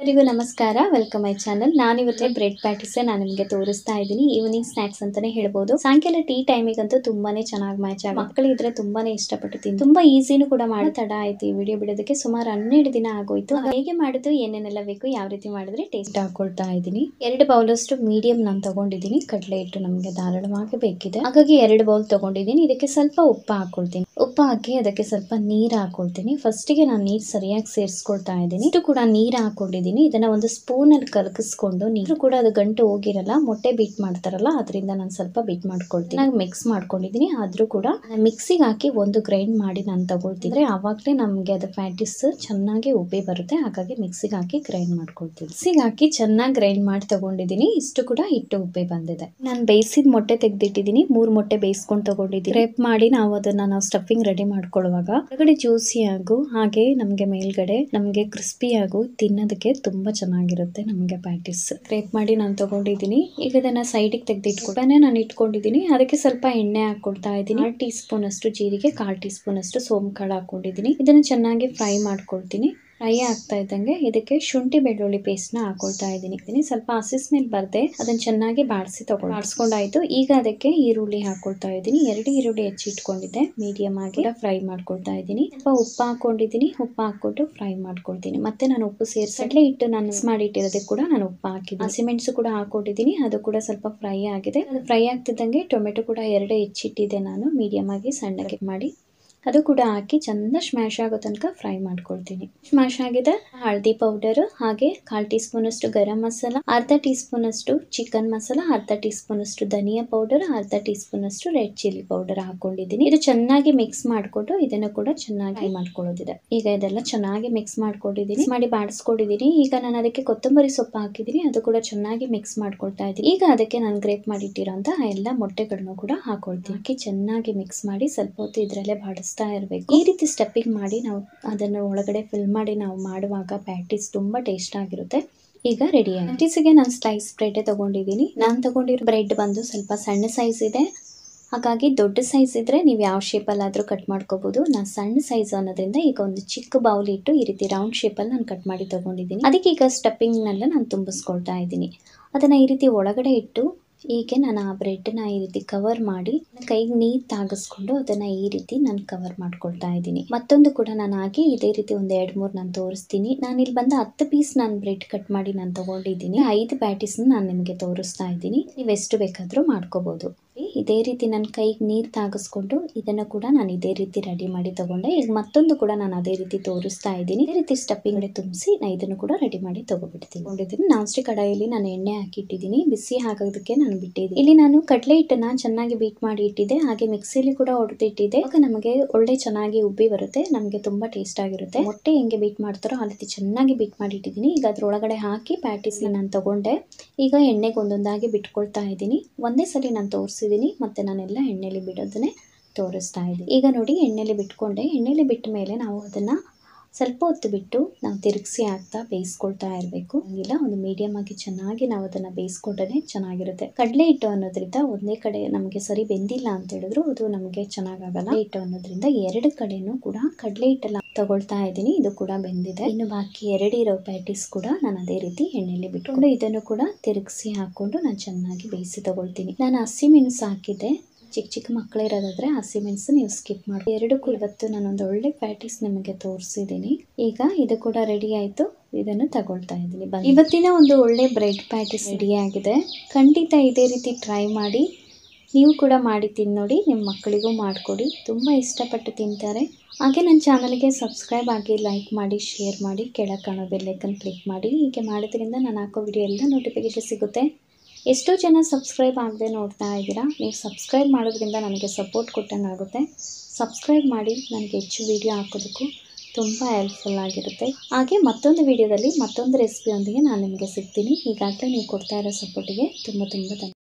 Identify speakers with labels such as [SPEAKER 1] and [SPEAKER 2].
[SPEAKER 1] ಎಲ್ಲರಿಗೂ ನಮಸ್ಕಾರ welcome my channel ನಾನಿವತ್ತೆ ಬ್ರೆಡ್ ಪ್ಯಾಟಿಸ್ ನಾನು ನಿಮಗೆ ತೋರಿಸ್ತಾ ಇದ್ದೀನಿ ಈವ್ನಿಂಗ್ ಸ್ನಾಕ್ಸ್ ಅಂತಾನೆ ಹೇಳ್ಬೋದು ಸಾಯಂಕಾಲ ಟೀ ಟೈಮಿಗಂತೂ ತುಂಬಾನೇ ಚೆನ್ನಾಗಿ ಮ್ಯಾಚ್ ಆಗ ಮಕ್ಕಳು ಇದ್ರೆ ತುಂಬಾನೇ ಇಷ್ಟಪಟ್ಟು ತಿಂದು ತುಂಬಾ ಈಸಿನೂ ಕೂಡ ಮಾಡಿ ತಡ ಆಯ್ತು ಈ ವಿಡಿಯೋ ಬಿಡೋದಕ್ಕೆ ಸುಮಾರು ಹನ್ನೆರಡು ದಿನ ಆಗೋಯ್ತು ಹೇಗೆ ಮಾಡೋದು ಏನೇನೆಲ್ಲ ಬೇಕು ಯಾವ ರೀತಿ ಮಾಡಿದ್ರೆ ಟೇಸ್ಟ್ ಹಾಕೊಳ್ತಾ ಇದ್ದೀನಿ ಎರಡು ಬೌಲಷ್ಟು ಮೀಡಿಯಂ ನಾನು ತಗೊಂಡಿದ್ದೀನಿ ಕಡಲೆ ಹಿಟ್ಟು ನಮಗೆ ಧಾರಾಳವಾಗಿ ಬೇಕಿದೆ ಹಾಗಾಗಿ ಎರಡು ಬೌಲ್ ತಗೊಂಡಿದ್ದೀನಿ ಇದಕ್ಕೆ ಸ್ವಲ್ಪ ಉಪ್ಪು ಹಾಕೊಳ್ತೀನಿ ಉಪ್ಪು ಹಾಕಿ ಅದಕ್ಕೆ ಸ್ವಲ್ಪ ನೀರು ಹಾಕೊಳ್ತೀನಿ ಫಸ್ಟಿಗೆ ನಾನು ನೀರು ಸರಿಯಾಗಿ ಸೇರಿಸ್ಕೊಳ್ತಾ ಇದ್ದೀನಿ ಇಷ್ಟು ಕೂಡ ನೀರು ಹಾಕೊಂಡಿದ್ದೀನಿ ಇದನ್ನ ಒಂದು ಸ್ಪೂನ್ ಅಲ್ಲಿ ಕಲಕಿಸ್ಕೊಂಡು ನೀರು ಕೂಡ ಅದು ಗಂಟು ಹೋಗಿರಲ್ಲ ಮೊಟ್ಟೆ ಬೀಟ್ ಮಾಡ್ತಾರಲ್ಲ ಅದರಿಂದ ನಾನು ಸ್ವಲ್ಪ ಬೀಟ್ ಮಾಡ್ಕೊಳ್ತೀನಿ ನಾನು ಮಿಕ್ಸ್ ಮಾಡ್ಕೊಂಡಿದ್ದೀನಿ ಆದ್ರೂ ಕೂಡ ಮಿಕ್ಸಿಗೆ ಹಾಕಿ ಒಂದು ಗ್ರೈಂಡ್ ಮಾಡಿ ನಾನು ತಗೊಳ್ತಿದ್ರೆ ಆವಾಗಲೇ ನಮಗೆ ಅದು ಪ್ಯಾಟಿಸ್ ಚೆನ್ನಾಗಿ ಉಬ್ಬಿ ಬರುತ್ತೆ ಹಾಗಾಗಿ ಮಿಕ್ಸಿಗೆ ಹಾಕಿ ಗ್ರೈಂಡ್ ಮಾಡ್ಕೊಳ್ತೀನಿ ಮಿಕ್ಸಿಗೆ ಹಾಕಿ ಚೆನ್ನಾಗಿ ಗ್ರೈಂಡ್ ಮಾಡಿ ತಗೊಂಡಿದ್ದೀನಿ ಇಷ್ಟು ಕೂಡ ಹಿಟ್ಟು ಉಬ್ಬಿ ಬಂದಿದೆ ನಾನು ಬೇಯಿಸಿದ ಮೊಟ್ಟೆ ತೆಗೆದಿಟ್ಟಿದ್ದೀನಿ ಮೂರು ಮೊಟ್ಟೆ ಬೇಯಿಸ್ಕೊಂಡು ತಗೊಂಡಿದ್ದೀನಿ ರೇಪ್ ಮಾಡಿ ನಾವು ಅದನ್ನ ನಾವು ಸ್ಟಫಿಂಗ್ ರೆಡಿ ಮಾಡ್ಕೊಳ್ಳುವಾಗ ಹೊರಗಡೆ ಜ್ಯೂಸಿ ಆಗು ಹಾಗೆ ನಮಗೆ ಮೇಲ್ಗಡೆ ನಮಗೆ ಕ್ರಿಸ್ಪಿ ಆಗು ತಿನ್ನೋದಕ್ಕೆ ತುಂಬಾ ಚೆನ್ನಾಗಿರುತ್ತೆ ನಮಗೆ ಪ್ಯಾಟಿಸ್ ರೇಪ್ ಮಾಡಿ ನಾನು ತಗೊಂಡಿದ್ದೀನಿ ಈಗ ಇದನ್ನ ಸೈಡಿಗೆ ತೆಗೆದಿಟ್ಕೊಟ್ಟೆ ನಾನು ಇಟ್ಕೊಂಡಿದ್ದೀನಿ ಅದಕ್ಕೆ ಸ್ವಲ್ಪ ಎಣ್ಣೆ ಹಾಕೊಳ್ತಾ ಇದ್ದೀನಿ ಕಾಲ್ ಟೀ ಸ್ಪೂನ್ ಅಷ್ಟು ಜೀರಿಗೆ ಕಾಲ್ ಟೀ ಸ್ಪೂನ್ ಅಷ್ಟು ಸೋಮ್ ಕಾಳು ಹಾಕೊಂಡಿದ್ದೀನಿ ಇದನ್ನ ಚೆನ್ನಾಗಿ ಫ್ರೈ ಮಾಡ್ಕೊಳ್ತೀನಿ ಫ್ರೈ ಆಗ್ತಾ ಇದ್ದಂಗೆ ಇದಕ್ಕೆ ಶುಂಠಿ ಬೆಳ್ಳುಳ್ಳಿ ಪೇಸ್ಟ್ ನ ಹಾಕೊಳ್ತಾ ಇದ್ದೀನಿ ಇದನ್ನ ಸ್ವಲ್ಪ ಹಸಿ ಸ್ಮೆಲ್ ಬರ್ದೆ ಅದನ್ನ ಚೆನ್ನಾಗಿ ಬಾಡಿಸಿ ತಗೊಂಡು ಬಾಡಿಸ್ಕೊಂಡಾಯ್ತು ಈಗ ಅದಕ್ಕೆ ಈರುಳ್ಳಿ ಹಾಕೊಳ್ತಾ ಇದ್ದೀನಿ ಎರಡು ಈರುಳ್ಳಿ ಹೆಚ್ಚಿಟ್ಕೊಂಡಿದ್ದೆ ಮೀಡಿಯಂ ಆಗಿ ಫ್ರೈ ಮಾಡ್ಕೊಳ್ತಾ ಇದ್ದೀನಿ ಸ್ವಲ್ಪ ಉಪ್ಪು ಹಾಕೊಂಡಿದ್ದೀನಿ ಉಪ್ಪು ಹಾಕೊಂಡು ಫ್ರೈ ಮಾಡ್ಕೊಳ್ತೀನಿ ಮತ್ತೆ ನಾನು ಉಪ್ಪು ಸೇರಿಸಟ್ಲೆ ಇಟ್ಟು ನಾನು ಮಿಕ್ಸ್ ಮಾಡಿ ಇಟ್ಟಿರೋದಕ್ಕೆ ಕೂಡ ನಾನು ಉಪ್ಪು ಹಾಕಿದ್ದೀನಿ ಹಸಿಮೆಣಸು ಕೂಡ ಹಾಕೊಂಡಿದ್ದೀನಿ ಅದು ಕೂಡ ಸ್ವಲ್ಪ ಫ್ರೈ ಆಗಿದೆ ಅದು ಫ್ರೈ ಆಗ್ತಿದ್ದಂಗೆ ಟೊಮೆಟೊ ಕೂಡ ಎರಡೇ ಹೆಚ್ಚಿಟ್ಟಿದ್ದೆ ನಾನು ಮೀಡಿಯಂ ಆಗಿ ಸಣ್ಣಗೆ ಮಾಡಿ ಅದು ಕೂಡ ಹಾಕಿ ಚಂದ ಸ್ಮ್ಯಾಶ್ ಆಗೋ ತನಕ ಫ್ರೈ ಮಾಡ್ಕೊಳ್ತೀನಿ ಸ್ಮ್ಯಾಶ್ ಆಗಿದೆ ಹಳದಿ ಪೌಡರ್ ಹಾಗೆ ಕಾಲ್ ಟೀ ಸ್ಪೂನ್ ಅಷ್ಟು ಗರಂ ಮಸಾಲ ಅರ್ಧ ಟೀ ಸ್ಪೂನ್ ಅಷ್ಟು ಚಿಕನ್ ಮಸಾಲ ಅರ್ಧ ಟೀ ಸ್ಪೂನ್ ಅಷ್ಟು ಧನಿಯಾ ಪೌಡರ್ ಅರ್ಧ ಟೀ ಸ್ಪೂನ್ ಅಷ್ಟು ರೆಡ್ ಚಿಲ್ಲಿ ಪೌಡರ್ ಹಾಕೊಂಡಿದ್ದೀನಿ ಇದು ಚೆನ್ನಾಗಿ ಮಿಕ್ಸ್ ಮಾಡ್ಕೊಂಡು ಇದನ್ನು ಕೂಡ ಚೆನ್ನಾಗಿ ಮಾಡ್ಕೊಳ್ಳೋದಿದೆ ಈಗ ಇದೆಲ್ಲ ಚೆನ್ನಾಗಿ ಮಿಕ್ಸ್ ಮಾಡ್ಕೊಂಡಿದ್ದೀನಿ Mix ಮಾಡಿ ಬಾಡಿಸ್ಕೊಂಡಿದ್ದೀನಿ ಈಗ ನಾನು ಅದಕ್ಕೆ ಕೊತ್ತಂಬರಿ ಸೊಪ್ಪು ಹಾಕಿದ್ದೀನಿ ಅದು ಕೂಡ ಚೆನ್ನಾಗಿ ಮಿಕ್ಸ್ ಮಾಡ್ಕೊಳ್ತಾ ಇದ್ದೀನಿ ಈಗ ಅದಕ್ಕೆ ನಾನು ಗ್ರೇಪ್ ಮಾಡಿಟ್ಟಿರೋಂತ ಎಲ್ಲ ಮೊಟ್ಟೆಗಳನ್ನು ಕೂಡ ಹಾಕೊಳ್ತೀನಿ ಹಾಕಿ ಚೆನ್ನಾಗಿ ಮಿಕ್ಸ್ ಮಾಡಿ ಸ್ವಲ್ಪ ಹೊತ್ತು ಇದ್ರಲ್ಲೇ ಬಾಡಿಸ್ತಾ ಇರಬೇಕು ಈ ರೀತಿ ಸ್ಟೆಪ್ಪಿಂಗ್ ಮಾಡಿ ನಾವು ಅದನ್ನು ಒಳಗಡೆ ಫಿಲ್ ಮಾಡಿ ನಾವು ಮಾಡುವಾಗ ಪ್ಯಾಟೀಸ್ ತುಂಬಾ ಟೇಸ್ಟ್ ಆಗಿರುತ್ತೆ ಈಗ ರೆಡಿ ಆಗಿದೆ ಪ್ಯಾಟೀಸ್ಗೆ ನಾನು ಸ್ಲೈಸ್ ಬ್ರೆಡ್ ತಗೊಂಡಿದ್ದೀನಿ ನಾನು ತಗೊಂಡಿರೋ ಬ್ರೆಡ್ ಬಂದು ಸ್ವಲ್ಪ ಸಣ್ಣ ಸೈಜ್ ಇದೆ ಹಾಗಾಗಿ ದೊಡ್ಡ ಸೈಜ್ ಇದ್ರೆ ನೀವು ಯಾವ ಶೇಪಲ್ಲಾದರೂ ಕಟ್ ಮಾಡ್ಕೋಬಹುದು ನಾನು ಸಣ್ಣ ಸೈಜ್ ಅನ್ನೋದ್ರಿಂದ ಈಗ ಒಂದು ಚಿಕ್ಕ ಬೌಲ್ ಇಟ್ಟು ಈ ರೀತಿ ರೌಂಡ್ ಶೇಪಲ್ಲಿ ನಾನು ಕಟ್ ಮಾಡಿ ತಗೊಂಡಿದ್ದೀನಿ ಅದಕ್ಕೆ ಈಗ ಸ್ಟಫಿಂಗ್ನೆಲ್ಲ ನಾನು ತುಂಬಿಸ್ಕೊಳ್ತಾ ಇದ್ದೀನಿ ಅದನ್ನು ಈ ರೀತಿ ಒಳಗಡೆ ಇಟ್ಟು ಹೀಗೆ ನಾನು ಆ ಬ್ರೆಡ್ನ ಈ ರೀತಿ ಕವರ್ ಮಾಡಿ ಕೈಗೆ ನೀರು ತಾಗಿಸ್ಕೊಂಡು ಅದನ್ನ ಈ ರೀತಿ ನಾನು ಕವರ್ ಮಾಡ್ಕೊಳ್ತಾ ಇದ್ದೀನಿ ಮತ್ತೊಂದು ಕೂಡ ನಾನು ಹಾಕಿ ಇದೇ ರೀತಿ ಒಂದು ಎರಡು ಮೂರು ನಾನು ತೋರಿಸ್ತೀನಿ ನಾನು ಇಲ್ಲಿ ಬಂದ ಹತ್ತು ಪೀಸ್ ನಾನು ಬ್ರೆಡ್ ಕಟ್ ಮಾಡಿ ನಾನು ತಗೊಂಡಿದ್ದೀನಿ ಐದು ಪ್ಯಾಟೀಸ್ನ ನಾನು ನಿಮಗೆ ತೋರಿಸ್ತಾ ಇದ್ದೀನಿ ನೀವು ಎಷ್ಟು ಬೇಕಾದರೂ ಮಾಡ್ಕೋಬಹುದು ಇದೇ ರೀತಿ ನನ್ನ ಕೈಗೆ ನೀರು ತಾಗಿಸ್ಕೊಂಡು ಇದನ್ನು ಕೂಡ ನಾನು ಇದೇ ರೀತಿ ರೆಡಿ ಮಾಡಿ ತಗೊಂಡೆ ಈಗ ಮತ್ತೊಂದು ಕೂಡ ನಾನು ಅದೇ ರೀತಿ ತೋರಿಸ್ತಾ ಇದ್ದೀನಿ ಇದೇ ರೀತಿ ಸ್ಟಫಿಂಗ್ ತುಂಬಿಸಿ ನಾನು ಇದನ್ನು ಕೂಡ ರೆಡಿ ಮಾಡಿ ತಗೊಬಿಡ್ತೀನಿ ತಗೊಂಡಿದ್ದೀನಿ ನಾನ್ ಸ್ಟಿಕ್ ಕಡಾಯಲ್ಲಿ ನಾನು ಎಣ್ಣೆ ಹಾಕಿಟ್ಟಿದ್ದೀನಿ ಬಿಸಿ ಹಾಕೋದಕ್ಕೆ ನಾನು ಬಿಟ್ಟಿದ್ದೀನಿ ಇಲ್ಲಿ ನಾನು ಕಡಲೆ ಹಿಟ್ಟನ್ನ ಚೆನ್ನಾಗಿ ಬೀಟ್ ಮಾಡಿ ಇಟ್ಟಿದ್ದೆ ಹಾಗೆ ಮಿಕ್ಸಿಲಿ ಕೂಡ ಹೊಡೆದಿಟ್ಟಿದ್ದೆ ಆಗ ನಮಗೆ ಒಳ್ಳೆ ಚೆನ್ನಾಗಿ ಉಬ್ಬಿ ಬರುತ್ತೆ ನಮಗೆ ತುಂಬಾ ಟೇಸ್ಟ್ ಆಗಿರುತ್ತೆ ಮೊಟ್ಟೆ ಹೆಂಗೆ ಬೀಟ್ ಮಾಡ್ತಾರೋ ಆ ರೀತಿ ಚೆನ್ನಾಗಿ ಬೀಟ್ ಮಾಡಿ ಇಟ್ಟಿದ್ದೀನಿ ಈಗ ಅದ್ರೊಳಗಡೆ ಹಾಕಿ ಪ್ಯಾಟೀಸ್ ನಾನು ತಗೊಂಡೆ ಈಗ ಎಣ್ಣೆಗೆ ಒಂದೊಂದಾಗಿ ಬಿಟ್ಕೊಳ್ತಾ ಇದ್ದೀನಿ ಒಂದೇ ಸಲ ನಾನು ತೋರಿಸಿದ್ದೀನಿ ಮತ್ತೆ ನಾನೆಲ್ಲ ಎಣ್ಣೆಲಿ ಬಿಡೋದನ್ನೇ ತೋರಿಸ್ತಾ ಇದ್ದೀನಿ ಈಗ ನೋಡಿ ಎಣ್ಣೆಲಿ ಬಿಟ್ಕೊಂಡೆ ಎಣ್ಣೆಲಿ ಬಿಟ್ಟ ಮೇಲೆ ನಾವು ಅದನ್ನ ಸ್ವಲ್ಪ ಹೊತ್ತು ಬಿಟ್ಟು ನಾವು ತಿರುಗಿಸಿ ಹಾಕ್ತಾ ಬೇಯಿಸ್ಕೊಳ್ತಾ ಇರಬೇಕು ಇಲ್ಲ ಒಂದು ಮೀಡಿಯಮ್ ಆಗಿ ಚೆನ್ನಾಗಿ ನಾವು ಅದನ್ನ ಬೇಯಿಸ್ಕೊಂಡ್ರೆ ಚೆನ್ನಾಗಿರುತ್ತೆ ಕಡಲೆ ಹಿಟ್ಟು ಅನ್ನೋದ್ರಿಂದ ಒಂದೇ ಕಡೆ ನಮಗೆ ಸರಿ ಬೆಂದಿಲ್ಲ ಅಂತ ಹೇಳಿದ್ರು ಅದು ನಮಗೆ ಚೆನ್ನಾಗಾಗಲ್ಲ ಹಿಟ್ಟು ಅನ್ನೋದ್ರಿಂದ ಎರಡು ಕಡೆನೂ ಕೂಡ ಕಡಲೆ ಹಿಟ್ಟೆಲ್ಲ ತಗೊಳ್ತಾ ಇದ್ದೀನಿ ಇದು ಕೂಡ ಬೆಂದಿದೆ ಇನ್ನು ಬಾಕಿ ಎರಡು ಇರೋ ಪ್ಯಾಟೀಸ್ ಕೂಡ ನಾನು ಅದೇ ರೀತಿ ಎಣ್ಣೆಲಿ ಬಿಟ್ಕೊಂಡು ಇದನ್ನು ಕೂಡ ತಿರುಗಿಸಿ ಹಾಕೊಂಡು ನಾನು ಚೆನ್ನಾಗಿ ಬೇಯಿಸಿ ತಗೊಳ್ತೀನಿ ನಾನು ಹಸಿ ಮೆಣಸು ಹಾಕಿದ್ದೆ ಚಿಕ್ಕ ಚಿಕ್ಕ ಮಕ್ಕಳಿರೋದಾದ್ರೆ ಹಸಿಮೆಣಸು ನೀವು ಸ್ಕಿಪ್ ಮಾಡಿ ಎರಡಕ್ಕೂ ಇವತ್ತು ನಾನೊಂದು ಒಳ್ಳೆ ಪ್ಯಾಟೀಸ್ ನಿಮಗೆ ತೋರಿಸಿದ್ದೀನಿ ಈಗ ಇದು ಕೂಡ ರೆಡಿ ಆಯಿತು ಇದನ್ನು ತಗೊಳ್ತಾ ಇದ್ದೀನಿ ಬನ್ನಿ ಇವತ್ತಿನ ಒಂದು ಒಳ್ಳೆ ಬ್ರೆಡ್ ಪ್ಯಾಟೀಸ್ ರೆಡಿ ಆಗಿದೆ ಖಂಡಿತ ಇದೇ ರೀತಿ ಟ್ರೈ ಮಾಡಿ ನೀವು ಕೂಡ ಮಾಡಿ ತಿನ್ನೋಡಿ ನಿಮ್ಮ ಮಕ್ಕಳಿಗೂ ಮಾಡಿಕೊಡಿ ತುಂಬ ಇಷ್ಟಪಟ್ಟು ತಿಂತಾರೆ ಹಾಗೆ ನನ್ನ ಚಾನಲ್ಗೆ ಸಬ್ಸ್ಕ್ರೈಬ್ ಆಗಿ ಲೈಕ್ ಮಾಡಿ ಶೇರ್ ಮಾಡಿ ಕೆಳಗೆ ಕಾಣೋ ಬೆಲ್ಲೈಕನ್ ಕ್ಲಿಕ್ ಮಾಡಿ ಹೀಗೆ ಮಾಡೋದ್ರಿಂದ ನಾನು ಹಾಕೋ ವಿಡಿಯೋ ಎಲ್ಲ ನೋಟಿಫಿಕೇಶನ್ ಸಿಗುತ್ತೆ ಎಷ್ಟೋ ಜನ ಸಬ್ಸ್ಕ್ರೈಬ್ ಆಗದೆ ನೋಡ್ತಾ ಇದ್ದೀರಾ ನೀವು ಸಬ್ಸ್ಕ್ರೈಬ್ ಮಾಡೋದ್ರಿಂದ ನನಗೆ ಸಪೋರ್ಟ್ ಕೊಟ್ಟಂಗೆ ಆಗುತ್ತೆ ಸಬ್ಸ್ಕ್ರೈಬ್ ಮಾಡಿ ನನಗೆ ಹೆಚ್ಚು ವಿಡಿಯೋ ಹಾಕೋದಕ್ಕೂ ತುಂಬ ಹೆಲ್ಪ್ಫುಲ್ ಆಗಿರುತ್ತೆ ಹಾಗೆ ಮತ್ತೊಂದು ವಿಡಿಯೋದಲ್ಲಿ ಮತ್ತೊಂದು ರೆಸಿಪಿಯೊಂದಿಗೆ ನಾನು ನಿಮಗೆ ಸಿಗ್ತೀನಿ ಈಗಾಗಲೇ ನೀವು ಕೊಡ್ತಾ ಇರೋ ಸಪೋರ್ಟಿಗೆ ತುಂಬ ತುಂಬ ಧನ್ಯವಾದ